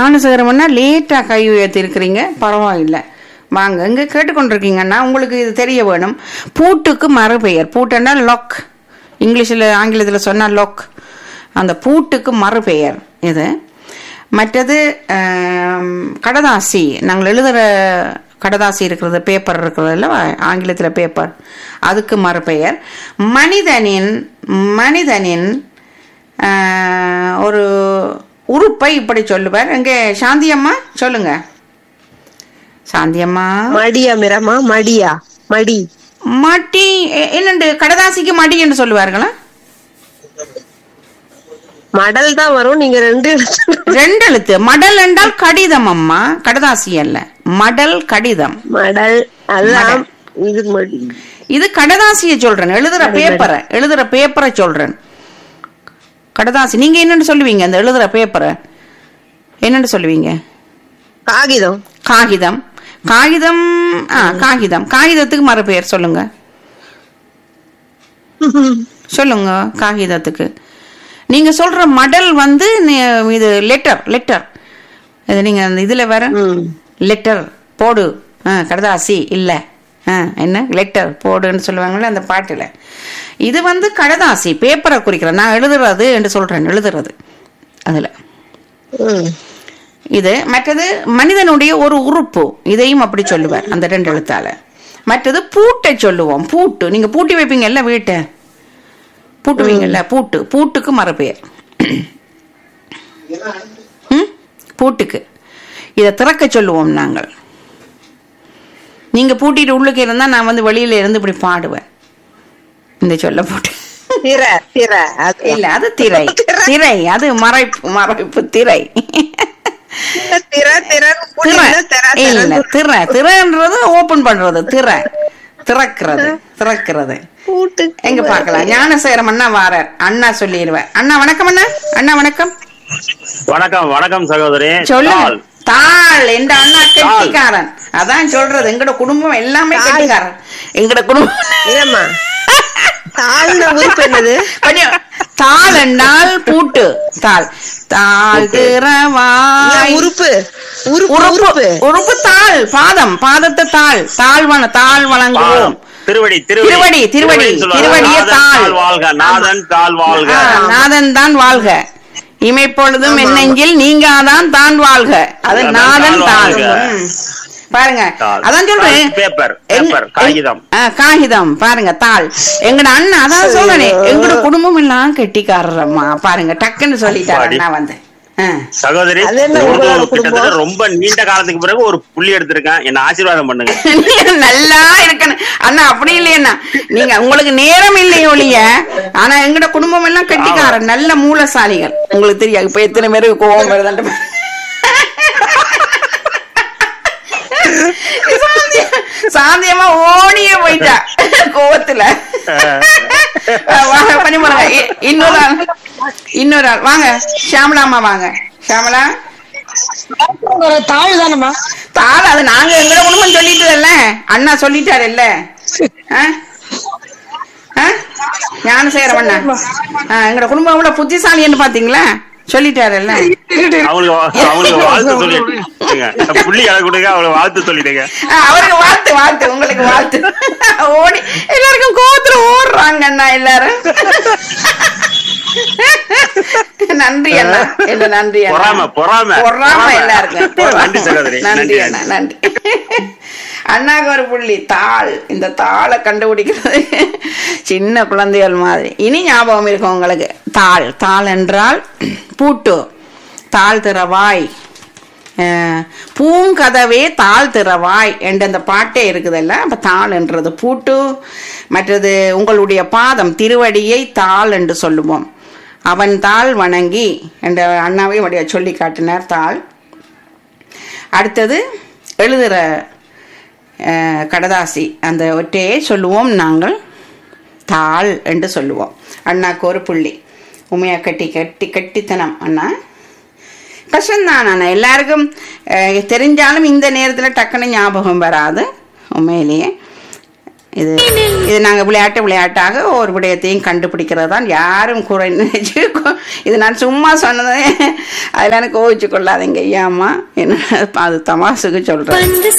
ஞானசேகரம்னா லேட்டாக கை உயர்த்திருக்கிறீங்க பரவாயில்லை வாங்க இங்கே கேட்டுக்கொண்டிருக்கீங்கன்னா உங்களுக்கு இது தெரிய வேணும் பூட்டுக்கு மறுபெயர் பூட்டுன்னா லொக் இங்கிலீஷில் ஆங்கிலத்தில் சொன்னால் லொக் அந்த பூட்டுக்கு மறுபெயர் இது மற்றது ஆம், கடதாசி நாங்கள் எழுதுகிற கடதாசி இருக்கிறது பேப்பர் இருக்கிறதுல ஆங்கிலத்தில் பேப்பர் அதுக்கு மறுபெயர் மனிதனின் மனிதனின் ஆஹ், ஒரு உறுப்பை இப்படி சொல்லுவார் இங்கே சாந்தியம்மா சொல்லுங்க சாந்தியம்மா மடியா மிரமா மடியா மடி மட்டி எ- என்னண்டு கடதாசிக்கு மடி என்று சொல்லுவார்களா மடல் தான் வரும் நீங்க ரெண்டு ரெண்டு எழுத்து மடல் என்றால் கடிதம் அம்மா கடதாசி அல்ல மடல் கடிதம் மடல் அதுதான் இது மடி இது கடதாசியை சொல்றேன் எழுதுற பேப்பரை எழுதுற பேப்பரை சொல்றேன் கடதாசி நீங்க என்னன்னு சொல்லுவீங்க அந்த எழுதுற பேப்பரை என்னன்னு சொல்லுவீங்க காகிதம் காகிதம் காகிதம் ஆ காகிதம் காகிதத்துக்கு மறுபெயர் சொல்லுங்க சொல்லுங்க காகிதத்துக்கு நீங்க சொல்ற மடல் வந்து நீ- இது லெட்டர் லெட்டர் இது நீங்க அந்த இதுல வேற ம். லெட்டர் போடு ஆ, கடதாசி இல்ல ஆ, என்ன லெட்டர் போடுன்னு சொல்லுவாங்கல்ல அந்த பாட்டுல இது வந்து கடதாசி பேப்பரை குறிக்கிறேன் நான் எழுதுறது என்று சொல்றேன் எழுதுறது அதுல ம். இது மற்றது மனிதனுடைய ஒரு உறுப்பு இதையும் அப்படி சொல்லுவார் அந்த ரெண்டு எழுத்தால மற்றது பூட்டை சொல்லுவோம் பூட்டு நீங்க பூட்டி வைப்பீங்கல்ல வீட்டை பூட்டுவீங்கல்ல பூட்டு பூட்டுக்கு மறுபெயர் ம்? பூட்டுக்கு இதை திறக்க சொல்லுவோம் நாங்கள் நீங்க பூட்டிட்டு உள்ளுக்கு இருந்தா நான் வந்து வெளியில இருந்து இப்படி பாடுவேன் இந்த சொல்ல போட்டு திரை திரை அது இல்ல அது திரை திரை அது மறைப்பு மறைப்பு திரை திரை திரை திரை திரை இல்ல திரை திரைன்றது ஓபன் பண்றது திரை திறக்கிறது திறக்கிறது கூட்டு எங்க பார்க்கலாம் ஞானசேகரம் அண்ணா வாரார் அண்ணா சொல்லிடுவார் அண்ணா வணக்கம் அண்ணா அண்ணா வணக்கம் வணக்கம் வணக்கம் சகோதரி சொல்லுங்க தாள். தாள் எந்த அண்ணா கெட்டிக்காரன் அதான் சொல்றது எங்கட குடும்பம் எல்லாமே தாள். கெட்டிக்காரன் எங்கட குடும்பம் ஏமா தாழ்ந்த உறுப்பு என்னது கொஞ்சம் தாள் என்றால் பூட்டு தாள் தாள் இல்ல, திறவாய் உறுப்பு உறுப்பு உறுப்பு உறுப்பு உறுப்பு தாள் பாதம் பாதத்தை தாள் தாழ்வன தாழ் வழங்குவோம் பாதம். திருவடி திருவடி, திருவடி, சொல்லுவாங்க. திருவடியே நாதன் தாள். தாள் வாழ்க நாதன் தாள் வாழ்க ஆ, நாதன் தான் வாழ்க இமைப்பொழுதும் ஆமா, என்னெங்கில் நீங்காதான் தான் வாழ்க அது நாதன் நாதன் தாள் தாள் வாழ்க. ம். பாருங்க தாள். அதான் சொல்றேன் தாள், பேப்பர், எங்க- பேப்பர், காகிதம். ஆ, காகிதம் பாருங்க தாள் எங்கட அண்ணன் அதான் சொல்றேனே எங்கட குடும்பம் எல்லாம் கெட்டிக்காரரம்மா பாருங்க டக்குன்னு சொல்லிட்டாரு அப்பாடி. அண்ணா வந்து ஆ. சகோதரி அது என்ன உருது உங்களோட கிட்டத்தட்ட குடும்பம்? ரொம்ப நீண்ட காலத்துக்கு பிறகு ஒரு புள்ளி எடுத்திருக்கேன் என்ன ஆசீர்வாதம் பண்ணுங்க நல்லா இருக்கணும் அண்ணா அப்படி இல்லையண்ணா நீங்க உங்களுக்கு நேரம் இல்லை ஒழிய ஆனா எங்கட குடும்பம் எல்லாம் கெட்டிக்காரன் நல்ல மூலசாலிகள் உங்களுக்கு தெரியாது இப்ப எத்தனை பேருக்கு கோவம் வருதுன்ட்டு சாந்தியா- சாந்தியமா ஓடியே போயிட்டா கோவத்துல வாங்க பண்ணி போறாங்க இ- இன்னொரு ஆள் இன்னொரு ஆள் வாங்க ஷியாமலாமா வாங்க ஷியாமலா தாழ் தானம்மா தாள் அது நாங்க எங்கட குடும்பம் சொல்லிட்டதுல்ல அண்ணா சொல்லிட்டாருல்ல ஆ? ஆ? ஞானசேகரம் அண்ணா ஆ, எங்கட குடும்பம் எவ்வளவு புத்திசாலின்னு பாத்தீங்களா சொல்லிட்டாருல்ல அவங்களுக்கு வா- அவங்களுக்கு வாழ்த்து சொல்லிடுங்க புள்ளி எனக்கு கொடுங்க அவங்களுக்கு வாழ்த்து சொல்லிடுங்க ஆ, அவருக்கு வாழ்த்து வாழ்த்து உங்களுக்கு வாழ்த்து ஓடி எல்லாருக்கும் கோவத்துல ஓடுறாங்க அண்ணா எல்லாரும் நன்றி அண்ணா என்ன நன்றி அண்ணா பொறாம, பொறாம. பொறாம பொறாம. எல்லாருக்கும் நன்றி சகோதரி. நன்றி நன்றி, அண்ணா நன்றி அண்ணாக்கு ஒரு புள்ளி தாள் இந்த தாளை கண்டுபிடிக்கிறது சின்ன குழந்தைகள் மாதிரி இனி ஞாபகம் இருக்கும் உங்களுக்கு தாள் தாள் என்றால் பூட்டு தாழ் திறவாய் அஹ், பூங்கதவே தாழ் திறவாய் என்ற அந்த பாட்டே இருக்குதல்ல அப்ப தாள் என்றது பூட்டு மற்றது உங்களுடைய பாதம் திருவடியை தாள் என்று சொல்லுவோம் அவன் தாள் வணங்கி என்ற அண்ணாவே வடிவ சொல்லி காட்டினார் தாள் அடுத்தது எழுதுகிற அஹ், கடதாசி அந்த ஒற்றையை சொல்லுவோம் நாங்கள் தாள் என்று சொல்லுவோம் அண்ணாக்கு ஒரு புள்ளி உமையா கட்டி கட்டி கட்டித்தனம் அண்ணா கஷ்டம்தான் அண்ணா எல்லாருக்கும் அஹ், தெரிஞ்சாலும் இந்த நேரத்தில் டக்குன்னு ஞாபகம் வராது உண்மையிலேயே இது இது நாங்க விளையாட்டு விளையாட்டாக ஒரு விடயத்தையும் கண்டுபிடிக்கிறது தான் யாரும் குறை நினைச்சு கொ- இது நான் சும்மா சொன்னதே அதில் எனக்கு கோவிச்சு கொள்ளாதீங்க ஐயாம்மா என்ன அது தமாசுக்கு சொல்றேன் வந்து